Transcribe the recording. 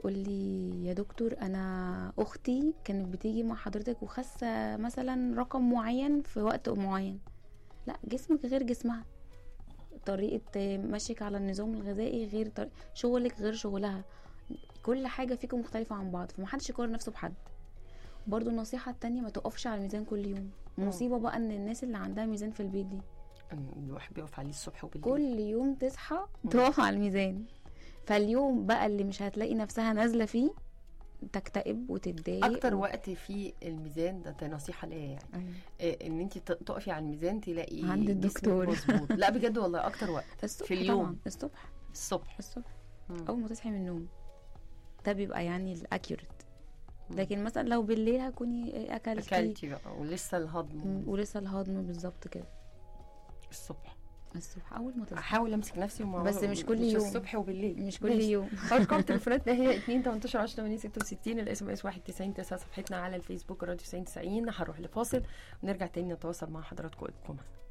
تقول لي يا دكتور انا اختي كانت بتيجي مع حضرتك وخاسه مثلا رقم معين في وقت معين لا جسمك غير جسمها طريقه مشيك على النظام الغذائي غير طريقة شغلك غير شغلها كل حاجه فيكم مختلفه عن بعض فمحدش يقارن نفسه بحد برضو النصيحة التانية ما تقفش على الميزان كل يوم مصيبة بقى ان الناس اللي عندها ميزان في البيت دي إن الواحد بيقف عليه الصبح وبالليل كل يوم تصحى تقف على الميزان فاليوم بقى اللي مش هتلاقي نفسها نازلة فيه تكتئب وتتضايق اكتر و- وقت في الميزان ده, ده نصيحه ليا يعني أيوة. إيه ان انت ت- تقفي على الميزان تلاقي عند جسمك الدكتور. مظبوط لا بجد والله اكتر وقت الصبح في اليوم طبعا الصبح الصبح الصبح مم. اول ما تصحي من النوم ده بيبقى يعني الاكيوريت لكن مثلا لو بالليل هكوني اكلتي اكلتي بقى ولسه الهضم مم، ولسه الهضم بالظبط كده الصبح الصبح اول ما تصحي احاول امسك نفسي وما بس مش كل يوم. الصبح وبالليل مش كل ماشي. يوم ارقام تليفوناتنا هي 2 18 10 80 66 الاس ام اس 199 9 صفحتنا على الفيسبوك راديو 90 90 هنروح لفاصل ونرجع تاني نتواصل مع حضراتكم ابقوا معانا